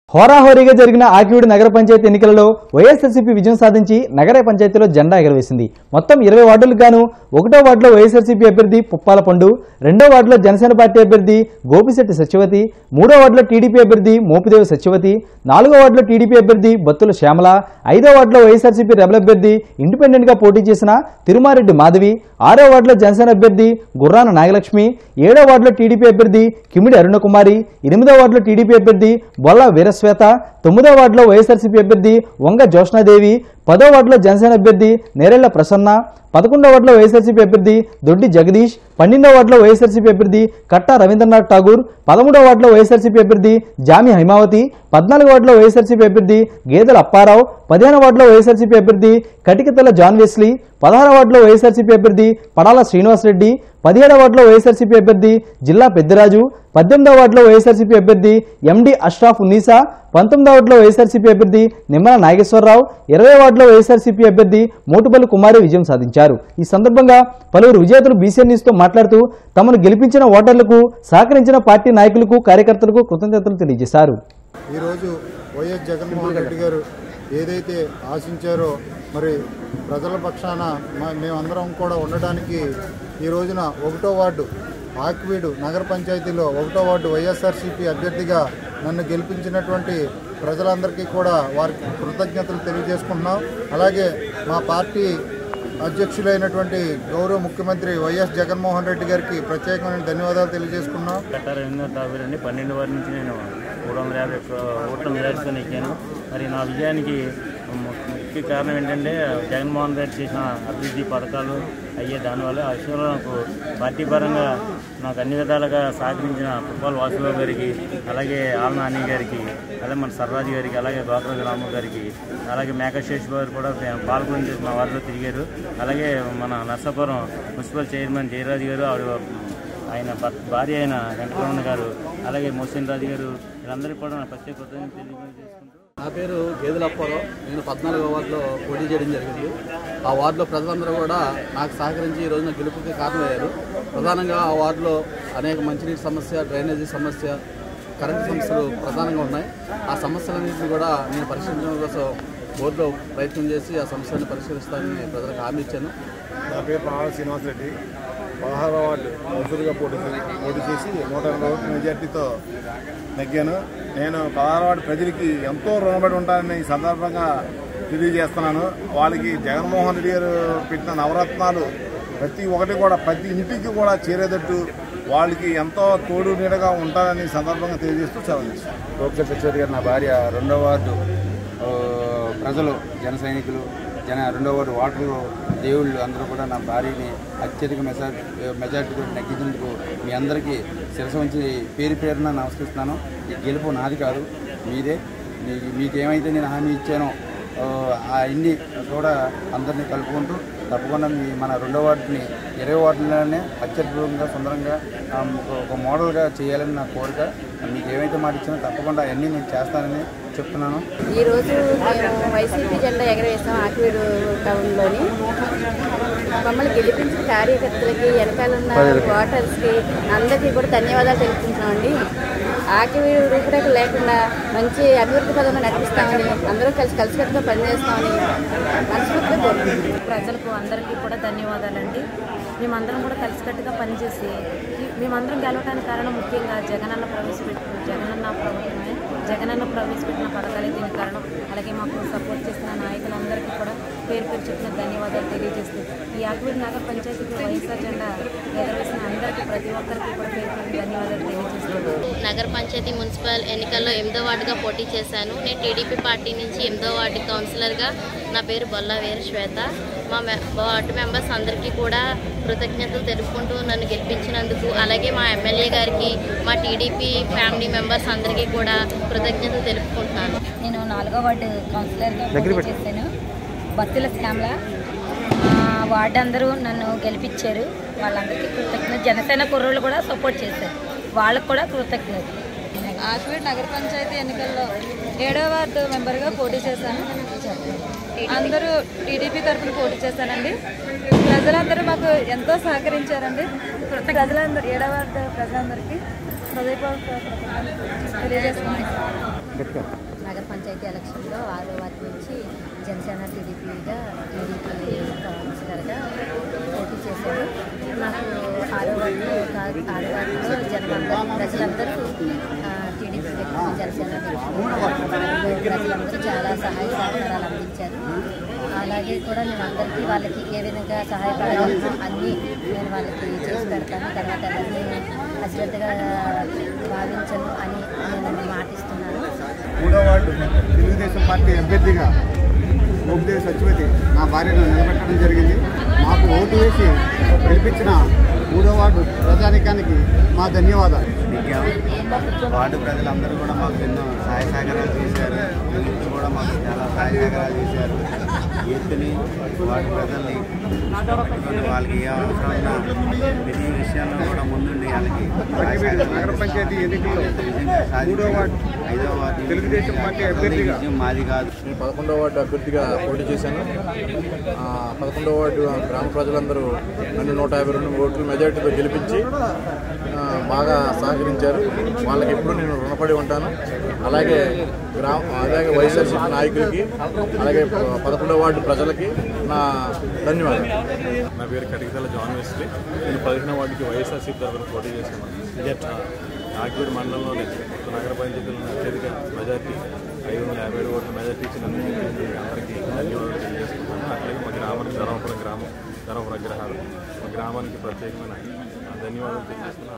హోరాహోరీగా జరిగిన ఆకివీడు నగర పంచాయతీ ఎన్నికలలో వైఎస్ఆర్సీపీ విజయం సాధించి నగర పంచాయతీలో జెండా ఎగరవేసింది మొత్తం ఇరవై వార్డులకు గాను ఒకటో వార్డులో వైఎస్ఆర్సీపీ అభ్యర్థి పుప్పాల పండు రెండో వార్డులో జనసేన పార్టీ అభ్యర్థి గోపిశెట్టి సత్యవతి మూడో వార్డులో టీడీపీ అభ్యర్థి మోపిదేవి సత్యవతి నాలుగో వార్డులో టీడీపీ అభ్యర్థి బత్తుల శ్యామల ఐదో వార్డులో వైఎస్ఆర్సీపీ రెబల్ అభ్యర్థి ఇండిపెండెంట్ గా పోటీ చేసిన తిరుమారెడ్డి మాధవి ఆరో వార్డులో జనసేన అభ్యర్థి గుర్రాన నాగలక్ష్మి ఏడో వార్డులో టీడీపీ అభ్యర్థి కిమిడి అరుణకుమారి ఎనిమిదో వార్డులో టీడీపీ అభ్యర్థి బొల్ల వీరశ్వేత తొమ్మిదో వార్డులో వైఎస్ఆర్సీపీ అభ్యర్థి వంగ జోష్నాదేవి పదో వార్డులో జనసేన అభ్యర్థి నేరెళ్ల ప్రసన్న పదకొండో వార్డులో వైఎస్ఆర్సీపీ అభ్యర్థి దొడ్డి జగదీష్ పన్నెండో వార్డులో వైఎస్ఆర్సీపీ అభ్యర్థి కట్టా రవీంద్రనాథ్ ఠాగూర్ పదమూడో వార్డులో వైఎస్ఆర్సీపీ అభ్యర్థి జామి హైమావతి పద్నాలుగో వార్డులో వైఎస్ఆర్సీపీ అభ్యర్థి గేదెల అప్పారావు పదిహేను వార్డులో వైఎస్ఆర్సీపీ అభ్యర్థి కటికతల జాన్ వెస్లీ పదహారు వార్డులో వైఎస్ఆర్సీపీ అభ్యర్థి పడాల శ్రీనివాసరెడ్డి పదిహేడవ వార్డులో వైఎస్ఆర్సీపీ అభ్యర్థి జిల్లా పెద్దిరాజు పద్దెనిమిదవ వార్డులో వైఎస్ఆర్సీపీ అభ్యర్థి ఎండి అష్రాఫ్ ఉన్నీసా పంతొమ్మిదవ వార్డులో వైఎస్ఆర్సీపీ అభ్యర్థి నిమ్మల నాగేశ్వరరావు ఇరవై వార్డులో వైఎస్ఆర్సీపీ అభ్యర్థి మోటుపల్లి కుమారి విజయం సాధించారు ఈ సందర్భంగా పలువురు విజేతలు బీసీఎన్ న్యూస్తో మాట్లాడుతూ తమను గెలిపించిన ఓటర్లకు సహకరించిన పార్టీ నాయకులకు కార్యకర్తలకు కృతజ్ఞతలు తెలియజేశారు ఈరోజు వైఎస్ జగన్మోహన్ రెడ్డి గారు ఏదైతే ఆశించారో మరి ప్రజల పక్షాన మ- మేమందరం కూడా ఉండడానికి ఈ రోజున ఒకటో వార్డు ఆక్వీడు నగర పంచాయతీలో ఒకటో వార్డు వైఎస్ఆర్సీపీ అభ్యర్థిగా నన్ను గెలిపించినటువంటి ప్రజలందరికీ కూడా వారికి కృతజ్ఞతలు తెలియజేసుకుంటున్నాం అలాగే మా పార్టీ అధ్యక్షులైనటువంటి గౌరవ ముఖ్యమంత్రి వైఎస్ జగన్మోహన్ రెడ్డి గారికి ప్రత్యేకమైన ధన్యవాదాలు తెలియజేసుకున్నాం కట్టారు ఎనిమిది వందల యాభై రెండు పన్నెండు వారి నుంచి నేను మూడు వందల యాభై ఒక్క ఓట్ల మెజార్టీతో ఎక్కాను మరి నా విజయానికి ముఖ్య కారణం ఏంటంటే జగన్మోహన్ రెడ్డి చేసిన అభివృద్ధి పథకాలు అయ్యే దానివల్ల ఆ విషయంలో నాకు పార్టీ పరంగా నాకు అన్ని విధాలుగా సహకరించిన పుప్పాల వాసురావు గారికి అలాగే ఆల్ నాని గారికి అలాగే మన సర్రాజు గారికి అలాగే గోకరాజు రాము గారికి అలాగే మేకశేష్ గారు కూడా పాల్గొని చేసి మా వార్డులో తిరిగారు అలాగే మన నర్సాపురం మున్సిపల్ చైర్మన్ జయరాజు గారు ఆవిడ ఆయన భర్త- భార్య అయిన వెంకటరమణ గారు అలాగే మోసిన్ రాజు గారు వీళ్ళందరికీ కూడా నా ప్రత్యేక కృతజ్ఞతలు తెలియజేసుకుంటూ నా పేరు గేదెల అప్పారావు నేను పద్నాలుగో వార్డులో పోటీ చేయడం జరిగింది ఆ వార్డులో ప్రజలందరూ కూడా నాకు సహకరించి ఈ రోజున గెలుపుకి కారణమయ్యారు ప్రధానంగా ఆ వార్డులో అనేక మంచినీటి సమస్య డ్రైనేజీ సమస్య కరెంటు సమస్యలు ప్రధానంగా ఉన్నాయి ఆ సమస్యలన్నింటినీ కూడా నేను పరిష్కరించడం కోసం బోర్డులో ప్రయత్నం చేసి ఆ సమస్యలను పరిష్కరిస్తానని ప్రజలకు హామీ ఇచ్చాను నా పేరు పహాడ శ్రీనివాసరెడ్డి పదహారవ వార్డు కౌన్సిలర్గా పోటీ చే- పోటీ చేసి నూట ఎనభై ఓట్ల మెజార్టీతో నెగ్గాను నేను పదహారవ వార్డు ప్రజలకి ఎంతో రుణపడి ఉంటానని ఈ సందర్భంగా తెలియజేస్తున్నాను వాళ్ళకి జగన్మోహన్ రెడ్డి గారు పెట్టిన నవరత్నాలు ప్రతి ఒక్కటి కూడా ప్రతి ఇంటికి కూడా చేరేటట్టు వాళ్ళకి ఎంతో తోడు నీడగా ఉంటానని ఈ సందర్భంగా తెలియజేస్తూ సెలవు చేస్తాను గోపిక సత్యవతి గారు నా భార్య రెండో వార్డు ఆ, ప్రజలు జన సైనికులు జన రెండో వార్డు ఓటర్లు దేవుళ్ళు అందరూ కూడా నా భార్యని అత్యధిక మెజార్ మెజార్టీతో నెగ్గించినందుకు మీ అందరికీ శిరస ఉంచి పేరు పేరున నమస్కరిస్తున్నాను ఈ గెలుపు నాది కాదు మీదే మీ మీకేమైతే నేను హామీ ఇచ్చానో ఆ, ఆ ఇన్ని కూడా అందరినీ కలుపుకుంటూ తప్పకుండా మీ మన రెండో వార్డుని ఇరవై వార్డులనే అత్యద్భుతంగా సుందరంగా ఆ, ఒక- ఒక మోడల్గా చేయాలని నా కోరిక మీకు ఏమైతే మాట ఇచ్చినా తప్పకుండా అవన్నీ నేను చేస్తానని చెప్తున్నాను ఈరోజు మేము వైసీపీ జెండా ఎగరవేస్తాం ఆకివీడు టౌన్లోని మమ్మల్ని గెలిపించిన కార్యకర్తలకి వెనకాల ఉన్న ఓటర్స్కి అందరికీ కూడా ధన్యవాదాలు తెలుపుకుంటున్నామండి ఆకివీడు రూపురేఖ లేకుండా మంచి అభివృద్ధి పదంలో నడిపిస్తామని అందరూ కలిసి కలిసికట్టుగా పనిచేస్తామని మనస్ఫూర్తిగా కోరుకుంటున్నాం ప్రజలకు అందరికీ కూడా ధన్యవాదాలండి మేమందరం కూడా కలిసికట్టుగా పనిచేసి ఈ- మేమందరం గెలవడానికి కారణం ముఖ్యంగా జగనన్న ప్రవేశపెట్టిన జగనన్న ప్రభుత్వమే జగనన్న ప్రవేశపెట్టిన పథకాలే దీనికి కారణం అలాగే మాకు సపోర్ట్ చేసిన నాయకులందరికీ కూడా పేరు పేరు చెప్పిన ధన్యవాదాలు తెలియజేస్తూ ఈ ఆకువీడి నగర పంచాయతీకి వైఎస్ఆర్ జెండా ఎగరవేసిన అందరికీ ప్రతి ఒక్కరికి కూడా పేరు పేరు ధన్యవాదాలు తెలియజేస్తున్నాను నగర పంచాయతీ మున్సిపల్ ఎన్నికల్లో ఎనిమిదో వార్డుగా పోటీ చేశాను నేను టీడీపీ పార్టీ నుంచి ఎనిమిదో వార్డు కౌన్సిలర్గా నా పేరు బొల్లా వీర శ్వేత మా మె- వార్డు మెంబర్స్ అందరికీ కూడా కృతజ్ఞతలు తెలుపుకుంటూ నన్ను గెలిపించినందుకు అలాగే మా ఎమ్మెల్యే గారికి మా టీడీపీ ఫ్యామిలీ మెంబర్స్ అందరికీ కూడా కృతజ్ఞతలు తెలుపుకుంటున్నాను నేను నాలుగో వార్డు కౌన్సిలర్గా పోటీ చేశాను బత్తుల శ్యామల మా వార్డు అందరూ నన్ను గెలిపించారు వాళ్ళందరికీ కృతజ్ఞత జనసేన కుర్రోళ్ళు కూడా సపోర్ట్ చేశారు వాళ్ళకు కూడా కృతజ్ఞత ఆకివీడు నగర పంచాయతీ ఎన్నికల్లో ఏడో వార్డు మెంబర్గా పోటీ చేశాను అందరూ టీడీపీ తరఫున పోటీ చేశానండి ప్రజలందరూ మాకు ఎంతో సహకరించారండి ప్రజలందరూ ఏడో వార్డు ప్రజలందరికీ హృదయపూర్వక కృతజ్ఞతలు తెలియజేస్తున్నాను నగర పంచాయతీ ఎలక్షన్లో ఆరో వార్డు నుంచి జనసేన టీడీపీగా టీడీపీ కౌన్సిలర్గా పోటీ చేశాను నాకు ఆరో వార్డులో కా- ఆరో వార్డులో జనమందరూ ప్రజలందరూ ఆ, టీడీపీ వ్యక్తులు జనసేన వ్యక్తులు ప్రజలందరూ చాలా సహాయ సహకారాలు అందించారు అలాగే కూడా నేను అందరికీ వాళ్ళకి ఏ విధంగా సహాయపడగలను అన్నీ నేను వాళ్ళకి చేసి పెడతాను తర్వాత ఎవరిని అశ్రద్ధగా భావించను అని నేను మాటిస్తున్నాను మూడో వార్డు తెలుగుదేశం పార్టీ అభ్యర్థిగా మోపిదేవి సత్యవతి నా భార్యను నిలబెట్టడం జరిగింది మాకు ఓటు వేసి గెలిపించిన మూడో వార్డు ప్రజానికానికి మా ధన్యవాదాలు వార్డు ప్రజలందరూ కూడా మాకు ఎన్నో సహాయ సహకారాలు చేశారు యూత్ కూడా మాకు చాలా సహాయ సహకారాలు చేశారు యూత్ని వార్డు ప్రజల్ని పెట్టుకొని వాళ్ళకి ఏ అవసరమైనా ప్రతి విషయంలో కూడా ముందుండి వాళ్ళకి సహాయ సహకారాలు నగర పంచాయతీ ఎన్నికల్లో విజయంగా సాధించారు. మూడో వార్డు ఐదో వార్డు తెలుగుదేశం పార్టీ అభ్యర్థిగా విజయం మాది కాదు నేను పదకొండవ వార్డు అభ్యర్థిగా పోటీ చేశాను ఆ, పదకొండవ వార్డు గ్రామ ప్రజలందరూ నన్ను నూట యాభై రెండు ఓట్ల మెజార్టీతో గెలిపించి ఆ, బాగా సహకరించారు వాళ్ళకి ఎప్పుడు నేను రుణపడి ఉంటాను అలాగే గ్రామ అలాగే వైఎస్ఆర్సీపీ నాయకులకి అలాగే ప- పదకొండవ వార్డు ప్రజలకి నా ధన్యవాదాలు నా పేరు కటికతల జాన్ వెస్లీ నేను పదిహేను వార్డుకి వైఎస్ఆర్సీపీ తరఫున పోటీ చేశాను ఆకివీడు మండలంలోనే ఒక నగర పంచాయతీలో అత్యధిక మెజార్టీ ఐదు వందల యాభై ఏడు ఓట్ల మెజార్టీ ఇచ్చిన అందరికీ ధన్యవాదాలు తెలియజేసుకుంటున్నాను అట్లాగే మా గ్రామానికి ధర్మపురం గ్రామం ధర్మపురం గ్రహాలు మా గ్రామానికి ప్రత్యేకమైన ధన్యవాదాలు తెలియజేస్తున్నాను